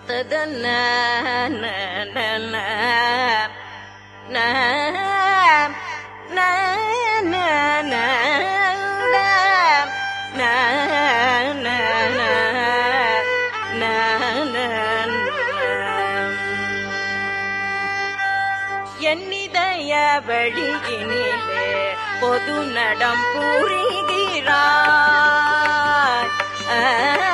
ததன ந ந ந ந ந ந ந ந ந ந என்னிதய வழியினிலே பொது நடம் புரிகிறாய்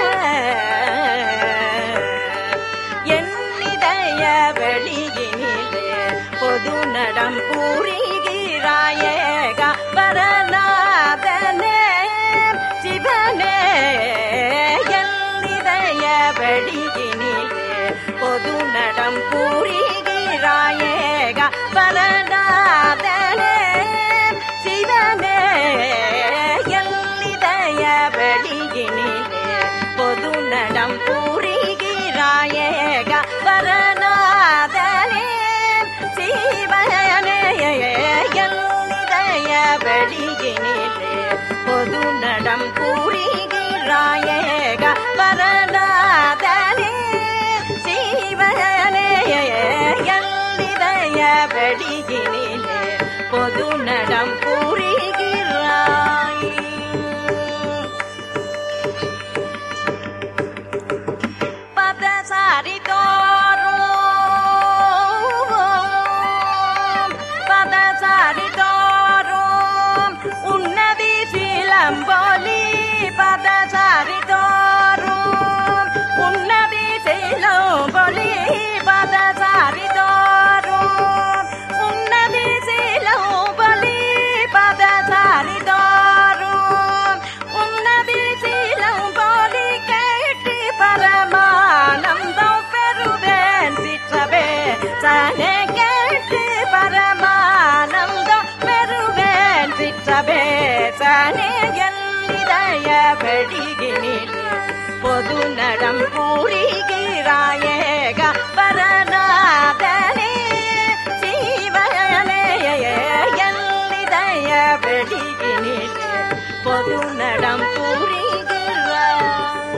என்னிதய வெளியினிலே பொது நடம் புரிகிறாயேக பரநாதனே சிவனே என்னிதய வெளியினிலே பொது நடம் புரிகிறாயேக பரநாதனே சிவனே எல்லிதய வெளியினிலே பொது நடம் புரிகிறாயேக பரநாதனே சிவனே எல்லிதய வெளியினிலே பொது நடம் புரிகிறாயேக பரநாதனே சிவனே எல்லிதய வெளியினிலே பொது நடம் புரிகிறாய் பதசாரி தோறும் பதசாரி தோறும் உன்னதி சிலம்பொலி பதசாரி தோறும் உன்னதி சிலம்பொலி பதசாரி தோறும் உன்னதி சிலம்பொலி பதசாரி தோறும் உன்னதி சிலம்பொலி கேட்டு பரமானந்தம் பெறுவேன் சிற்றவே சனே கேட்டு பரமானந்தம் பெறுவேன் சிற்றவே சனே எல்லிதய வெடிகினிலே பொது நடம் கூறுகிறாயேக பரநாதனே சீவனே எல்லிதய வெடிகினிலே பொது நடம் கூறுகிறாய்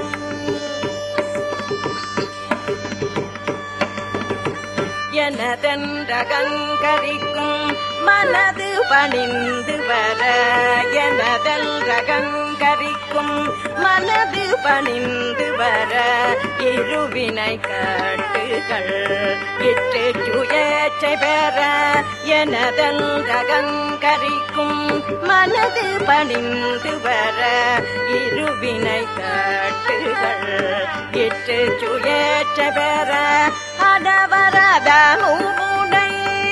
எனதென்ற கங்கரிக்கும் மனது பணிந்து வர எனதென்ற கங்கரிக்கும் மனது பணிந்து வர இருவினை கட்டுகள் இட்டு சுயேச்சை பெற எனதென்ற கங்கரிக்கும் மனது பணிந்து வர இருவினை கட்டுகள் இட்டு சுயேச்சை பெற அடவரத மூனை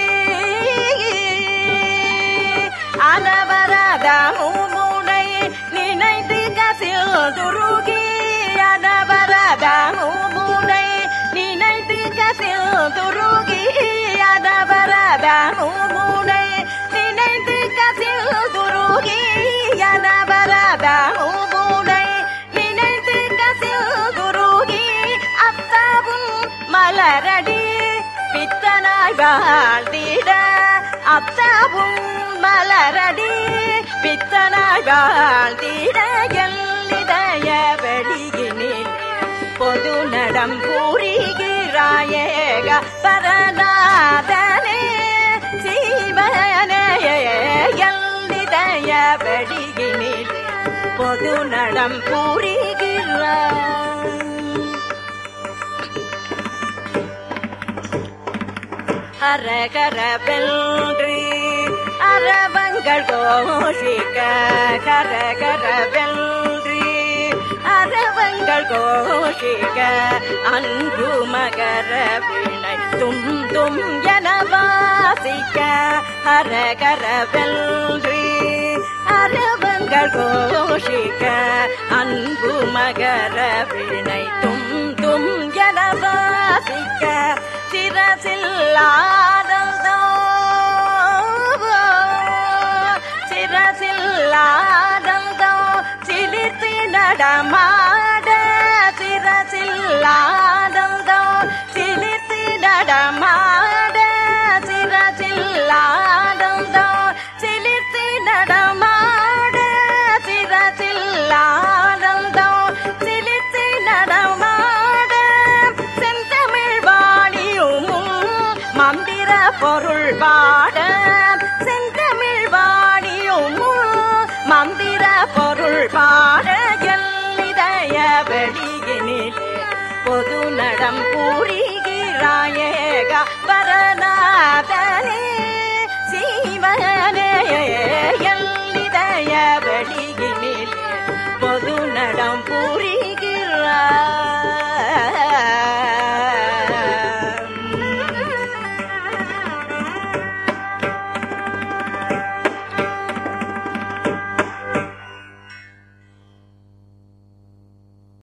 அனவரத மூனை நினைத்து கசில் துருகி அனவரத மூனை நினைத்து கசில் துருகி அனவரத மூனை நினைத்து கசில் துருகி அனவரத மூனை நினைத்து கசில் துருகி அத்தாவும் மலரடி பித்தனாய் வாழ்ந்திட அத்தாவும் மலரடி பித்தனாய் வாழ்ந்திட எல்லிதய வெளியினில் பொது நடம் கூறுகிறாயேக பரநாதனே சீவனே எல்லிதய வெளியினில் பொது நடம் கூறுகிறாய் ஹரகர வென்று அரவங்கள் கோஷிக்க கரகர வென்று அரவங்கள் கோஷிக்க அன்பு மகர வினை தும் தும் என வாசிக்க ஹரகர வென்று அரவங்கள் கோஷிக்க அன்பு மகர வினை தும் தும் என வாசிக்க சிரசில்லாததோ சிரசில்லாததோ சிலிர்த்தி நடமாட சிரசில்லாததோ சிலிர்த்தி நடமாட சிரசில்லாததோ சிலிர்த்தி நடமாட சிரசில்லாததோ சிலிர்த்தி நடமாட வரம் புரிகிறாயேக பரநாதனே